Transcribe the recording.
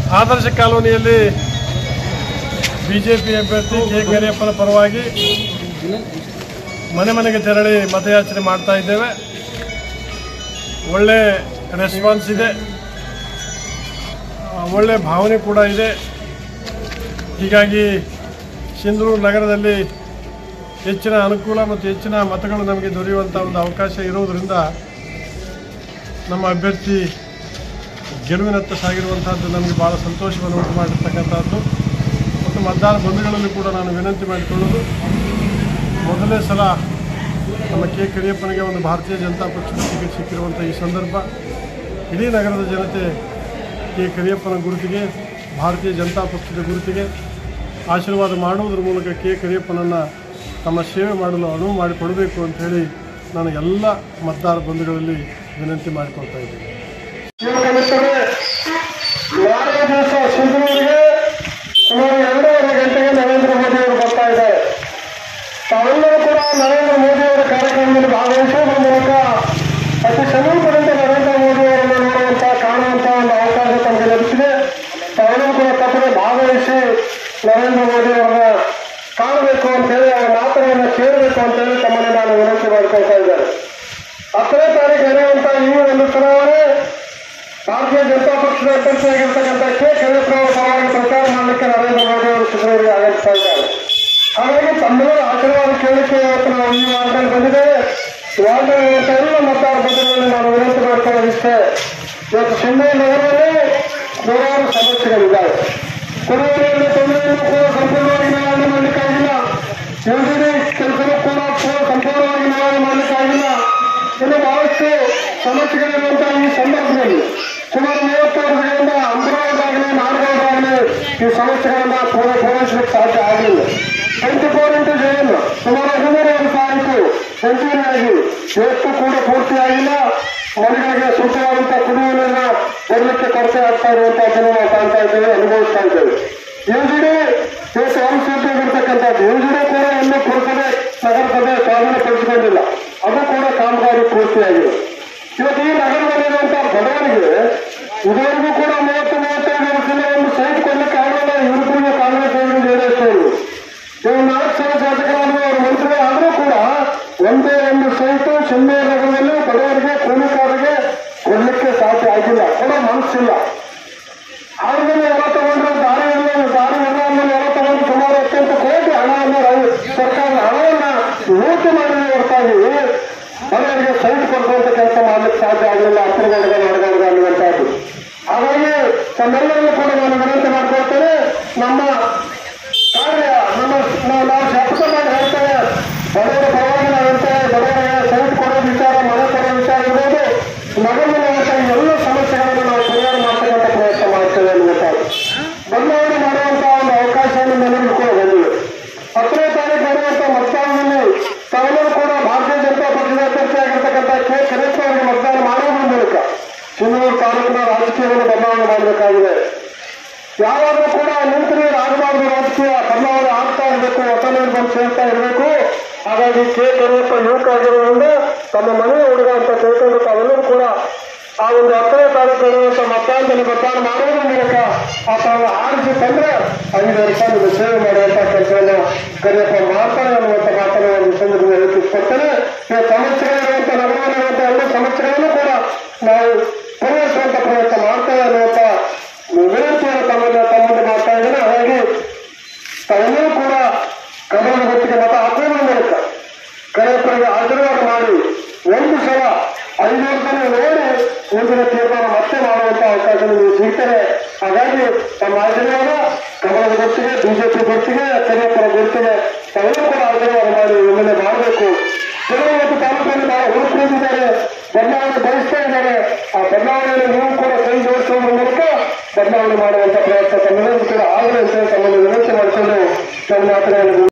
ಆದರ್ಶ ಕಾಲೋನಿಯಲ್ಲಿ ಬಿಜೆಪಿ ಅಭ್ಯರ್ಥಿ ಕೆ ಕರಿಯಪ್ಪನ ಪರವಾಗಿ ಮನೆ ಮನೆಗೆ ತೆರಳಿ ಮತಯಾಚನೆ ಮಾಡ್ತಾ ಇದ್ದೇವೆ ಒಳ್ಳೆ ರೆಸ್ಪಾನ್ಸ್ ಇದೆ ಆ, ಒಳ್ಳೆ ಭಾವನೆ ಕೂಡ ಇದೆ ಹೀಗಾಗಿ ಸಿಂಧೂರು ನಗರದಲ್ಲಿ ಹೆಚ್ಚಿನ ಅನುಕೂಲ ಮತ್ತು ಹೆಚ್ಚಿನ ಮತಗಳು ನಮಗೆ ದೊರೆಯುವಂಥ ಒಂದು ಅವಕಾಶ ಇರುವುದರಿಂದ ನಮ್ಮ ಅಭ್ಯರ್ಥಿ ಗೆಲುವಿನತ್ತ ಸಾಗಿರುವಂಥದ್ದು ನಮಗೆ ಭಾಳ ಸಂತೋಷವನ್ನು ಉಂಟು ಮಾಡಿರ್ತಕ್ಕಂಥದ್ದು ಮತ್ತು ಮತದಾರ ಬಂಧುಗಳಲ್ಲಿ ಕೂಡ ನಾನು ವಿನಂತಿ ಮಾಡಿಕೊಳ್ಳೋದು ಮೊದಲನೇ ಸಲ ನಮ್ಮ ಕೆ ಕರಿಯಪ್ಪನಿಗೆ ಒಂದು ಭಾರತೀಯ ಜನತಾ ಪಕ್ಷದ ಟಿಕೆಟ್ ಸಿಕ್ಕಿರುವಂಥ ಈ ಸಂದರ್ಭ ಇಡೀ ನಗರದ ಜನತೆ ಕೆ ಕರಿಯಪ್ಪನ ಗುರುತಿಗೆ ಭಾರತೀಯ ಜನತಾ ಪಕ್ಷದ ಗುರುತಿಗೆ ಆಶೀರ್ವಾದ ಮಾಡುವುದರ ಮೂಲಕ ಕೆ ಕರಿಯಪ್ಪನನ್ನು ತಮ್ಮ ಸೇವೆ ಮಾಡಲು ಅನುವು ಮಾಡಿಕೊಡಬೇಕು ಅಂತ ಹೇಳಿ ನಾನು ಎಲ್ಲ ಮತದಾರ ಬಂಧುಗಳಲ್ಲಿ ವಿನಂತಿ ಮಾಡಿಕೊಳ್ತಾ ಇದ್ದೀನಿ ಇವುಗಳಿರ್ತವೆ ನಾಳೆ ದಿವಸ ಸಿಂಧೂರಿಗೆ ಸುಮಾರು ಎರಡೂವರೆ ಗಂಟೆಗೆ ನರೇಂದ್ರ ಮೋದಿ ಅವರು ಬರ್ತಾ ಇದ್ದಾರೆ ತಾವೆಲ್ಲರೂ ಕೂಡ ನರೇಂದ್ರ ಮೋದಿ ಅವರ ಕಾರ್ಯಕ್ರಮದಲ್ಲಿ ಭಾಗವಹಿಸುವುದರ ಮೂಲಕ ಅತಿ ಸಮೀಪದಿಂದ ನರೇಂದ್ರ ಮೋದಿ ಅವರನ್ನು ನೋಡುವಂತ ಕಾಣುವಂತ ಒಂದು ಅವಕಾಶ ತಮಗೆ ಲಭಿಸಿದೆ ತಾವೆಲ್ಲರೂ ಕೂಡ ತಪ್ಪದೆ ಭಾಗವಹಿಸಿ ನರೇಂದ್ರ ಮೋದಿ ಅವರನ್ನ ಕಾಣಬೇಕು ಅಂತೇಳಿ ಅವರ ಮಾತುಗಳನ್ನು ಕೇಳಬೇಕು ಅಂತೇಳಿ ತಮ್ಮಲ್ಲಿ ನಾನು ವಿನಂತಿ ಮಾಡಿಕೊಳ್ತಾ ಇದ್ದೇನೆ ಹತ್ತನೇ ತಾರೀಕು ನಡೆಯುವಂತ ಈ ಒಂದು ಚುನಾವಣೆ ಭಾರತೀಯ ಜನತಾ ಪಕ್ಷದ ಅಭ್ಯರ್ಥಿಯಾಗಿರ್ತಕ್ಕಂಥ ಕೆ ಕವಿಪ್ರವರ ಪರವಾಗಿ ಪ್ರಚಾರ ಮಾಡಲಿಕ್ಕೆ ನರೇಂದ್ರ ಮೋದಿ ಅವರು ಚಿತ್ರದುರ್ಗ ಆಗಮಿಸ್ತಾ ಇದ್ದಾರೆ ಹಾಗಾಗಿ ತಮ್ಮೆಲ್ಲರ ಆಶೀರ್ವಾದ ಕೇಳಲಿಕ್ಕೆ ಇವತ್ತು ನಾವು ಈ ವಾರ್ತೆಯಲ್ಲಿ ಬಂದಿದ್ದೇವೆ ವಾರ್ತೆ ಇವತ್ತು ಎಲ್ಲ ಮತದಾರ ಬಂಧುಗಳಲ್ಲಿ ನಾನು ವಿನಂತಿ ಮಾಡ್ಕೊಳ್ಳೋದಿಷ್ಟೇ ಇವತ್ತು ಸಿಂಧೂ ನಗರದಲ್ಲಿ ನೂರಾರು ಸಮಸ್ಯೆಗಳಿದ್ದಾವೆ ಕುಡಿಯುವ ನೀರಿನ ತೊಂದರೆಯನ್ನು ಕೂಡ ಸಂಪೂರ್ಣವಾಗಿ ನಿವಾರಣೆ ಮಾಡಲಿಕ್ಕಾಗಿಲ್ಲ ಯೋಜನೆ ಕೆಲಸವೂ ಕೂಡ ಪೂರ್ಣ ಸಂಪೂರ್ಣವಾಗಿ ನಿವಾರಣೆ ಮಾಡಲಿಕ್ಕಾಗಿಲ್ಲ ಇನ್ನು ಬಹಳಷ್ಟು ಸಮಸ್ಯೆಗಳಿರುವಂತಹ ಈ ಸಂದರ್ಭದಲ್ಲಿ ಸುಮಾರು ಮೂವತ್ತು ವರ್ಷಗಳಿಂದ ಅಂಬರವಾಗಲಿ ನಾಡಗೌಡರಾಗಲಿ ಈ ಸಮಸ್ಯೆಗಳನ್ನ ಪೂರ್ಣ ಪೂರೈಸಲಿಕ್ಕೆ ಸಾಧ್ಯ ಆಗಲಿಲ್ಲ ಟ್ವೆಂಟಿ ಫೋರ್ ಇಂಟು ಜೈನ್ ಸುಮಾರು ಹದಿಮೂರು ವರ್ಷ ಆಯಿತು ಕಂಟಿನ್ಯೂ ಆಗಿ ಎಷ್ಟು ಕೂಡ ಪೂರ್ತಿಯಾಗಿಲ್ಲ ಮನೆಗಳಿಗೆ ಸೂಕ್ತವಾದಂತಹ ಕುಡಿಯುವ ನೀರನ್ನ ಕೊಡಲಿಕ್ಕೆ ಕೊರತೆ ಆಗ್ತಾ ಇರುವಂತಹದ್ದನ್ನು ನಾವು ಕಾಣ್ತಾ ಇದ್ದೇವೆ ಅನುಭವಿಸ್ತಾ ಇದ್ದೇವೆ ಯುಜಿಡಿ ಇವತ್ತು ವಂಶಿರ್ತಕ್ಕಂಥದ್ದು ಯುಜಿಡಿ ಕೂಡ ಇನ್ನೂ ಪುರಸಭೆ ನಗರಸಭೆ ಸ್ವಾಧೀನಪಡಿಸಿಕೊಂಡಿಲ್ಲ ಅದು ಕೂಡ ಕಾಮಗಾರಿ ಪೂರ್ತಿಯಾಗಿದೆ ಇವತ್ತು ಈ ನಗರದಲ್ಲಿರುವಂತಹ ಬಡವರಿಗೆ ಇದುವರೆಗೂ ಕೂಡ ಮೂವತ್ತು ಮೂವತ್ತೈದು ವರ್ಷದಿಂದ ಒಂದು ಸೈಟ್ ಕೊಡ್ಲಿಕ್ಕೆ ಆಗಲ್ಲ ಇವ್ರಿಗೂ ಕಾಂಗ್ರೆಸ್ ಅವರು ಜೆಡಿಎಸ್ ಅವರು ಇವರು ನಾಲ್ಕು ಸಲ ಶಾಸಕರಾದ್ರು ಅವರು ಮಂತ್ರಿ ಆದರೂ ಕೂಡ ಒಂದೇ ಒಂದು ಸೈಟು ಚೆನ್ನೈ ನಗರದಲ್ಲಿ ಬಡವರಿಗೆ ಕೂಲಿಕಾರರಿಗೆ ಕೊಡ್ಲಿಕ್ಕೆ ಸಾಧ್ಯ ಆಗಿಲ್ಲ ಕೊಡೋ ಮನಸ್ಸಿಲ್ಲ ಆದ್ಮೇಲೆ ಎಲ್ಲ ತಗೊಂಡ್ರೆ ದಾರಿ ಇಲ್ಲ ದಾರಿ ಇಲ್ಲ ಅಂದ್ಮೇಲೆ ಎಲ್ಲ ತಗೊಂಡು ಸುಮಾರು ಅತ್ಯಂತ ಕೋಟಿ ಹಣವನ್ನು ರೈ- ಸರ್ಕಾರದ ಹಣವನ್ನ ಲೂಟಿ ಮಾಡಿದ ಹೊರತಾಗಿ ಬಡವರಿಗೆ ಸೈಟ್ ಕೊಡುವಂತ ಕೆಲಸ ಮಾಡ್ಲಿಕ್ಕೆ ಸಾಧ್ಯ ಆಗಲಿಲ್ಲ ಹತ್ತಿರಗಡೆಗೆ ನಡೆದಾಗ ಅನ್ನುವಂಥದ್ದು ಹಾಗಾಗಿ ತಮ್ಮೆಲ್ಲರಿಗೂ ಕೂಡ ನಾನು ವಿನಂತಿ ಮಾಡ್ಕೊಳ್ತೇನೆ ನಮ್ಮ ಕಾರ್ಯ ನಮ್ಮ ನಾವು ನಾವು ಶಬ್ದವಾಗಿ ಹೇಳ್ತೇವೆ ಬಡವರ ಪರವಾಗಿ ನಾವು ಹೇಳ್ತೇವೆ ಬಡವರಿಗೆ ಸೈಟ್ ಕೊಡೋ ವಿಚಾರ ಮನೆ ಕೊಡೋ ವಿಚಾರ ಇರ್ಬೋದು ನಗರದಲ್ಲಿರುವಂತಹ ಈ ಎಲ್ಲ ಸಮಸ್ಯೆಗಳನ್ನು ನಾವು ಪರಿಹಾರ ಮಾಡ್ತಕ್ಕಂಥ ಪ್ರಯತ್ನ ಮಾಡ್ತೇವೆ ಅನ್ನುವಂಥದ್ದು ಬದಲಾವಣೆ ಮಾಡುವಂತಹ ಒಂದು ಅವಕಾಶವನ್ನು ಎಲ್ಲರಿಗೂ ಕೂಡ ಬಂದಿದೆ ಹತ್ತನೇ ತಾರೀಕು ನಡೆಯುವಂತ ಮತದಾನದಲ್ಲಿ ತಾವೆಲ್ಲರೂ ಕೂಡ ಭಾರತೀಯ ಜನತಾ ಪಕ್ಷದ ಅಭ್ಯರ್ಥಿಯಾಗಿರ್ತಕ್ಕಂಥ ಕೆ ಕರೇಶ್ವರ ಅವರಿಗೆ ಮತದಾನ ಮಾಡುವುದರ ಮೂಲಕ ಸಿಂಧೂರು ತಾಲೂಕಿನ ರಾಜಕೀಯವನ್ನು ಬದಲಾವಣೆ ಮಾಡಬೇಕಾಗಿದೆ ಯಾವಾಗಲೂ ಕೂಡ ನಿಂತರೆ ಆಗಬಾರ್ದು ರಾಜಕೀಯ ಬದಲಾವಣೆ ಆಗ್ತಾ ಇರಬೇಕು ಒತ್ತಡದಲ್ಲಿ ಬಂದು ಸೇರ್ತಾ ಇರಬೇಕು ಹಾಗಾಗಿ ಕೆ ಕರಿಯಪ್ಪ ಯುವಕ ಆಗಿರೋದ್ರಿಂದ ತಮ್ಮ ಮನೆಯ ಹುಡುಗ ಅಂತ ತಿಳ್ಕೊಂಡು ತಾವೆಲ್ಲರೂ ಕೂಡ ಆ ಒಂದು ಹತ್ತನೇ ತಾರೀಕು ನಡೆಯುವಂತ ಮತದಾನದಲ್ಲಿ ಮತದಾನ ಮಾಡುವುದರ ಮೂಲಕ ಆತನ ಆರಿಸಿ ತಂದ್ರೆ ಐದು ವರ್ಷ ನಿಮಗೆ ಸೇವೆ ಮಾಡುವಂತ ಕೆಲಸವನ್ನು ಕರಿಯಪ್ಪ ಮಾಡ್ತಾರೆ ಅನ್ನುವಂಥ ಮಾತನ್ನು ಒಂದು ಸಂದರ್ಭದಲ್ಲಿ ಹೇಳಕ್ಕೆ ಇಷ್ಟಪಡ್ತೇನೆ ಈ ಸಮಸ್ಯೆಗಳಿರುವಂತ ನಗರದಲ್ಲಿರುವಂತ ಎಲ್ಲ ಸಮಸ್ಯೆಗಳನ್ನು ಕೂಡ ನಾವು ಪರಿಹರಿಸುವಂತ ಪ್ರಯತ್ನ ಮಾಡ್ತೇವೆ ಅನ್ನುವಂಥ ವಿನಂತಿಯನ್ನು ತಮ್ಮನ್ನ ತಮ್ಮಲ್ಲಿ ಮಾಡ್ತಾ ಇದ್ದೇನೆ ಹಾಗಾಗಿ ತಾವೆಲ್ಲರೂ ಕೂಡ ಕಮಲದ ಹೊತ್ತಿಗೆ ಮತ ಹಾಕುವುದರ ಮೂಲಕ ಕರೆಯಪ್ಪರಿಗೆ ಆಶೀರ್ವಾದ ಮಾಡಿ ಒಂದು ಸಲ ಐದು ವರ್ಷದಲ್ಲಿ ನೋಡಿ ಮುಂದಿನ ತೀರ್ಮಾನ ಮತ್ತೆ ಮಾಡುವಂತ ಅವಕಾಶ ನಿಮಗೆ ಸಿಗ್ತದೆ ಹಾಗಾಗಿ ತಮ್ಮ ಆಶೀರ್ವಾದ ಕಮಲದ ಗುರ್ತಿಗೆ ಬಿಜೆಪಿ ಗುರ್ತಿಗೆ ಕರಿಯಪ್ಪರ ಗುರ್ತಿಗೆ ತಾವೆಲ್ಲರೂ ಕೂಡ ಆಶೀರ್ವಾದ ಮಾಡಿ ಒಮ್ಮೆಲೆ ಮಾಡಬೇಕು ಕೆಲವು ಮತ್ತು ತಾಲೂಕಲ್ಲಿ ಬಹಳ ಹುಡುಕಿದ್ದಾರೆ ಬದಲಾವಣೆ ಬಯಸ್ತಾ ಇದ್ದಾರೆ ಆ ಬದಲಾವಣೆಯನ್ನು ನೀವು ಕೂಡ ಕೈ ಜೋಡಿಸುವುದರ ಮೂಲಕ ಬದಲಾವಣೆ ಮಾಡುವಂತ ಪ್ರಯತ್ನ ತಮ್ಮೆಲ್ಲರೂ ಕೂಡ ಆಗಲಿ ಅಂತ ತಮ್ಮನ್ನು ವಿನಂತಿ ಮಾಡಿಕೊಂಡು ನನ್ನ ಮಾತುಗಳನ್ನು